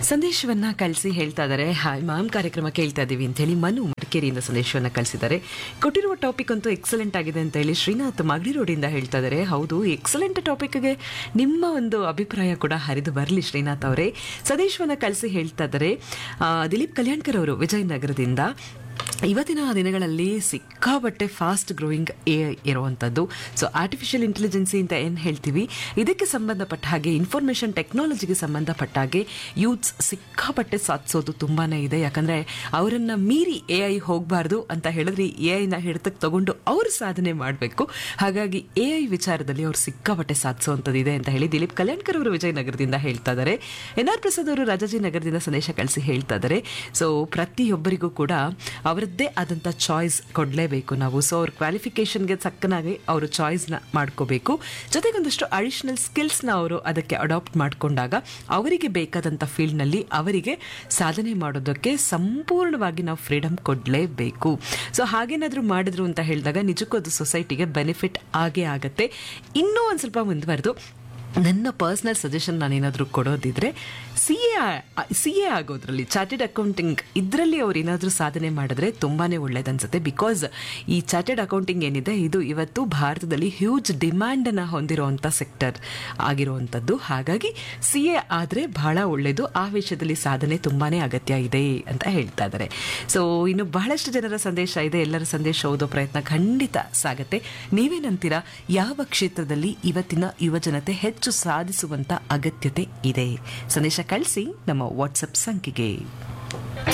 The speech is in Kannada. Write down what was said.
ಸಂದೇಶವನ್ನ ಕಳಿಸಿ ಹೇಳ್ತಾ ಇದ್ದಾರೆ ಹಾಯ್ ಮ್ಯಾಮ್ ಕಾರ್ಯಕ್ರಮ ಕೇಳ್ತಾ ಇದ್ದೀವಿ ಅಂತ ಹೇಳಿ ಮನು ಮಡಿಕೇರಿಯಿಂದ ಸಂದೇಶವನ್ನ ಕಳಿಸಿದ್ದಾರೆ ಕೊಟ್ಟಿರುವ ಟಾಪಿಕ್ ಅಂತೂ ಎಕ್ಸಲೆಂಟ್ ಆಗಿದೆ ಅಂತ ಹೇಳಿ ಶ್ರೀನಾಥ್ ಮಗಡಿ ರೋಡಿಂದ ಹೇಳ್ತಾ ಇದ್ದಾರೆ ಹೌದು ಎಕ್ಸಲೆಂಟ್ ಟಾಪಿಕ್ಗೆ ನಿಮ್ಮ ಒಂದು ಅಭಿಪ್ರಾಯ ಕೂಡ ಹರಿದು ಬರಲಿ ಶ್ರೀನಾಥ್ ಅವರೇ ಸಂದೇಶವನ್ನ ಕಳಿಸಿ ಹೇಳ್ತಾ ಇದ್ದಾರೆ ಆ, ದಿಲೀಪ್ ಕಲ್ಯಾಣ್ಕರ್ ಅವರು ವಿಜಯನಗರದಿಂದ ಇವತ್ತಿನ ದಿನಗಳಲ್ಲಿ ಸಿಕ್ಕಾಬಟ್ಟೆ ಫಾಸ್ಟ್ ಗ್ರೋಯಿಂಗ್ ಎ ಇರುವಂಥದ್ದು ಸೊ ಆರ್ಟಿಫಿಷಿಯಲ್ ಇಂಟೆಲಿಜೆನ್ಸಿ ಅಂತ ಏನು ಹೇಳ್ತೀವಿ ಇದಕ್ಕೆ ಸಂಬಂಧಪಟ್ಟ ಹಾಗೆ ಇನ್ಫಾರ್ಮೇಷನ್ ಟೆಕ್ನಾಲಜಿಗೆ ಸಂಬಂಧಪಟ್ಟ ಹಾಗೆ ಯೂತ್ಸ್ ಸಿಕ್ಕಾಪಟ್ಟೆ ಸಾಧಿಸೋದು ತುಂಬಾ ಇದೆ ಯಾಕಂದರೆ ಅವರನ್ನು ಮೀರಿ ಎ ಐ ಹೋಗಬಾರ್ದು ಅಂತ ಹೇಳಿದ್ರೆ ಎ ಐನ ಹಿಡಿತಕ್ಕೆ ತಗೊಂಡು ಅವರು ಸಾಧನೆ ಮಾಡಬೇಕು ಹಾಗಾಗಿ ಎ ಐ ವಿಚಾರದಲ್ಲಿ ಅವ್ರು ಸಿಕ್ಕಾಪಟ್ಟೆ ಸಾಧಿಸುವಂಥದ್ದು ಇದೆ ಅಂತ ಹೇಳಿ ದಿಲೀಪ್ ಕಲ್ಯಾಣ್ಕರ್ ಅವರು ವಿಜಯನಗರದಿಂದ ಹೇಳ್ತಾ ಇದ್ದಾರೆ ಎನ್ ಆರ್ ಪ್ರಸಾದ್ ಅವರು ರಾಜಾಜಿನಗರದಿಂದ ಸಂದೇಶ ಕಳಿಸಿ ಹೇಳ್ತಾ ಇದ್ದಾರೆ ಸೊ ಪ್ರತಿಯೊಬ್ಬರಿಗೂ ಕೂಡ ಅವರದ್ದೇ ಆದಂಥ ಚಾಯ್ಸ್ ಕೊಡಲೇಬೇಕು ನಾವು ಸೊ ಅವ್ರ ಕ್ವಾಲಿಫಿಕೇಷನ್ಗೆ ತಕ್ಕನಾಗಿ ಅವರು ಚಾಯ್ಸ್ನ ಮಾಡ್ಕೋಬೇಕು ಜೊತೆಗೆ ಒಂದಷ್ಟು ಅಡಿಷನಲ್ ಸ್ಕಿಲ್ಸ್ನ ಅವರು ಅದಕ್ಕೆ ಅಡಾಪ್ಟ್ ಮಾಡಿಕೊಂಡಾಗ ಅವರಿಗೆ ಬೇಕಾದಂಥ ಫೀಲ್ಡ್ನಲ್ಲಿ ಅವರಿಗೆ ಸಾಧನೆ ಮಾಡೋದಕ್ಕೆ ಸಂಪೂರ್ಣವಾಗಿ ನಾವು ಫ್ರೀಡಮ್ ಕೊಡಲೇಬೇಕು ಸೊ ಹಾಗೇನಾದರೂ ಮಾಡಿದ್ರು ಅಂತ ಹೇಳಿದಾಗ ನಿಜಕ್ಕೂ ಅದು ಸೊಸೈಟಿಗೆ ಬೆನಿಫಿಟ್ ಆಗೇ ಆಗತ್ತೆ ಇನ್ನೂ ಒಂದು ಸ್ವಲ್ಪ ಮುಂದುವರೆದು ನನ್ನ ಪರ್ಸ್ನಲ್ ಸಜೆಷನ್ ನಾನೇನಾದರೂ ಕೊಡೋದಿದ್ರೆ ಸಿ ಎ ಸಿ ಎ ಆಗೋದ್ರಲ್ಲಿ ಚಾರ್ಟೆಡ್ ಅಕೌಂಟಿಂಗ್ ಇದರಲ್ಲಿ ಅವ್ರು ಏನಾದರೂ ಸಾಧನೆ ಮಾಡಿದ್ರೆ ತುಂಬಾ ಒಳ್ಳೇದನ್ಸುತ್ತೆ ಬಿಕಾಸ್ ಈ ಚಾರ್ಟೆಡ್ ಅಕೌಂಟಿಂಗ್ ಏನಿದೆ ಇದು ಇವತ್ತು ಭಾರತದಲ್ಲಿ ಹ್ಯೂಜ್ ಡಿಮ್ಯಾಂಡನ್ನು ಹೊಂದಿರುವಂಥ ಸೆಕ್ಟರ್ ಆಗಿರುವಂಥದ್ದು ಹಾಗಾಗಿ ಸಿ ಎ ಆದರೆ ಬಹಳ ಒಳ್ಳೆಯದು ಆ ವಿಷಯದಲ್ಲಿ ಸಾಧನೆ ತುಂಬಾ ಅಗತ್ಯ ಇದೆ ಅಂತ ಹೇಳ್ತಾ ಇದ್ದಾರೆ ಸೊ ಇನ್ನು ಬಹಳಷ್ಟು ಜನರ ಸಂದೇಶ ಇದೆ ಎಲ್ಲರ ಸಂದೇಶ ಓದೋ ಪ್ರಯತ್ನ ಖಂಡಿತ ಸಾಗತ್ತೆ ನೀವೇನಂತೀರಾ ಯಾವ ಕ್ಷೇತ್ರದಲ್ಲಿ ಇವತ್ತಿನ ಯುವಜನತೆ ಹೆಚ್ಚು ಸಾಧಿಸುವಂತ ಅಗತ್ಯತೆ ಇದೆ ಸಂದೇಶ ಕಳಿಸಿ ನಮ್ಮ ವಾಟ್ಸಪ್ ಸಂಖ್ಯೆಗೆ